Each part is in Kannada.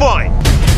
ಪಾಯಿಂಟ್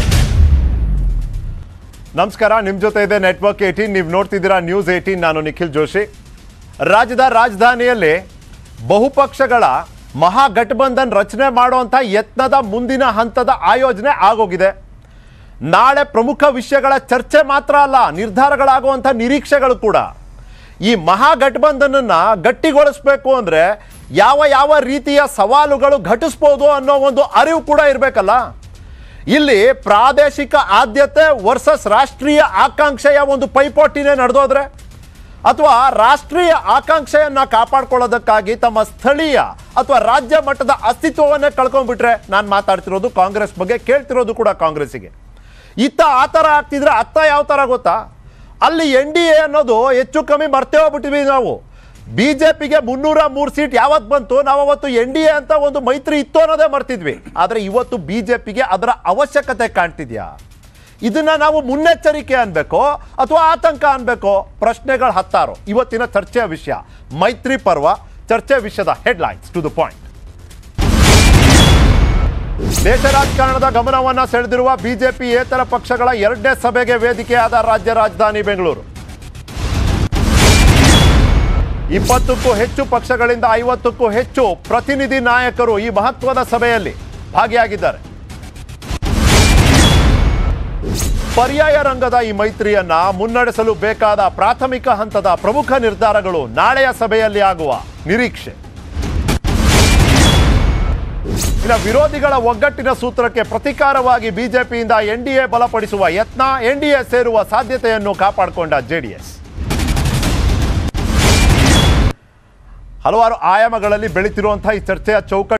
ನಮಸ್ಕಾರ ನಿಮ್ಮ ಜೊತೆ ಇದೆ ನೆಟ್ವರ್ಕ್ ಏಯ್ಟೀನ್ ನೀವು ನೋಡ್ತಿದ್ದೀರಾ ನ್ಯೂಸ್ ಏಯ್ಟೀನ್ ನಾನು ನಿಖಿಲ್ ಜೋಶಿ ರಾಜ್ಯದ ರಾಜಧಾನಿಯಲ್ಲಿ ಬಹುಪಕ್ಷಗಳ ಮಹಾಗಠಬಂಧನ್ ರಚನೆ ಮಾಡುವಂಥ ಯತ್ನದ ಮುಂದಿನ ಹಂತದ ಆಯೋಜನೆ ಆಗೋಗಿದೆ ನಾಳೆ ಪ್ರಮುಖ ವಿಷಯಗಳ ಚರ್ಚೆ ಮಾತ್ರ ಅಲ್ಲ ನಿರ್ಧಾರಗಳಾಗುವಂಥ ನಿರೀಕ್ಷೆಗಳು ಕೂಡ ಈ ಮಹಾಗಠಬಂಧನನ್ನ ಗಟ್ಟಿಗೊಳಿಸ್ಬೇಕು ಅಂದರೆ ಯಾವ ಯಾವ ರೀತಿಯ ಸವಾಲುಗಳು ಘಟಿಸ್ಬೋದು ಅನ್ನೋ ಒಂದು ಅರಿವು ಕೂಡ ಇರಬೇಕಲ್ಲ ಇಲ್ಲಿ ಪ್ರಾದೇಶಿಕ ಆದ್ಯತೆ ವರ್ಸಸ್ ರಾಷ್ಟ್ರೀಯ ಆಕಾಂಕ್ಷೆಯ ಒಂದು ಪೈಪೋಟಿನೇ ನಡೆದೋದ್ರೆ ಅಥವಾ ರಾಷ್ಟ್ರೀಯ ಆಕಾಂಕ್ಷೆಯನ್ನ ಕಾಪಾಡ್ಕೊಳ್ಳೋದಕ್ಕಾಗಿ ತಮ್ಮ ಸ್ಥಳೀಯ ಅಥವಾ ರಾಜ್ಯ ಮಟ್ಟದ ಅಸ್ತಿತ್ವವನ್ನೇ ಕಳ್ಕೊಂಡ್ಬಿಟ್ರೆ ನಾನು ಮಾತಾಡ್ತಿರೋದು ಕಾಂಗ್ರೆಸ್ ಬಗ್ಗೆ ಕೇಳ್ತಿರೋದು ಕೂಡ ಕಾಂಗ್ರೆಸ್ಸಿಗೆ ಇತ್ತ ಆ ಥರ ಆಗ್ತಿದ್ರೆ ಅತ್ತ ಯಾವ ಥರ ಗೊತ್ತಾ ಅಲ್ಲಿ ಎನ್ ಡಿ ಎ ಅನ್ನೋದು ಹೆಚ್ಚು ಕಮ್ಮಿ ಮರ್ತೇ ಹೋಗ್ಬಿಟ್ಟಿವಿ ನಾವು ಬಿ ಜೆ ಪಿಗೆ ಮುನ್ನೂರ ಮೂರು ಸೀಟ್ ಯಾವತ್ತು ಬಂತು ನಾವು ಅವತ್ತು ಎನ್ ಡಿ ಎ ಅಂತ ಒಂದು ಮೈತ್ರಿ ಇತ್ತು ಅನ್ನೋದೇ ಮರ್ತಿದ್ವಿ ಆದರೆ ಇವತ್ತು ಬಿ ಜೆ ಪಿಗೆ ಅದರ ಅವಶ್ಯಕತೆ ಕಾಣ್ತಿದ್ಯಾ ಇದನ್ನ ನಾವು ಮುನ್ನೆಚ್ಚರಿಕೆ ಅನ್ಬೇಕೋ ಅಥವಾ ಆತಂಕ ಅನ್ಬೇಕೋ ಪ್ರಶ್ನೆಗಳು ಹತ್ತಾರು ಇವತ್ತಿನ ಚರ್ಚೆಯ ವಿಷಯ ಮೈತ್ರಿ ಪರ್ವ ಚರ್ಚೆ ವಿಷಯದ ಹೆಡ್ಲೈನ್ಸ್ ಟು ದ ಪಾಯಿಂಟ್ ದೇಶ ರಾಜಕಾರಣದ ಗಮನವನ್ನ ಸೆಳೆದಿರುವ ಬಿಜೆಪಿ ಏತರ ಪಕ್ಷಗಳ ಎರಡನೇ ಸಭೆಗೆ ವೇದಿಕೆಯಾದ ರಾಜ್ಯ ರಾಜಧಾನಿ ಬೆಂಗಳೂರು ಇಪ್ಪತ್ತಕ್ಕೂ ಹೆಚ್ಚು ಪಕ್ಷಗಳಿಂದ ಐವತ್ತಕ್ಕೂ ಹೆಚ್ಚು ಪ್ರತಿನಿಧಿ ನಾಯಕರು ಈ ಮಹತ್ವದ ಸಭೆಯಲ್ಲಿ ಭಾಗಿಯಾಗಿದ್ದಾರೆ ಪರ್ಯಾಯ ರಂಗದ ಈ ಮೈತ್ರಿಯನ್ನ ಮುನ್ನಡೆಸಲು ಬೇಕಾದ ಪ್ರಾಥಮಿಕ ಹಂತದ ಪ್ರಮುಖ ನಿರ್ಧಾರಗಳು ನಾಳೆಯ ಸಭೆಯಲ್ಲಿ ಆಗುವ ನಿರೀಕ್ಷೆ ಇನ್ನು ವಿರೋಧಿಗಳ ಒಗ್ಗಟ್ಟಿನ ಸೂತ್ರಕ್ಕೆ ಪ್ರತಿಕಾರವಾಗಿ ಬಿಜೆಪಿಯಿಂದ ಎನ್ಡಿಎ ಬಲಪಡಿಸುವ ಯತ್ನ ಎನ್ಡಿಎ ಸೇರುವ ಸಾಧ್ಯತೆಯನ್ನು ಕಾಪಾಡಿಕೊಂಡ ಜೆಡಿಎಸ್ ಹಲವಾರು ಆಯಾಮಗಳಲ್ಲಿ ಬೆಳೀತಿರುವಂತಹ ಈ ಚರ್ಚೆಯ ಚೌಕಟ್ಟು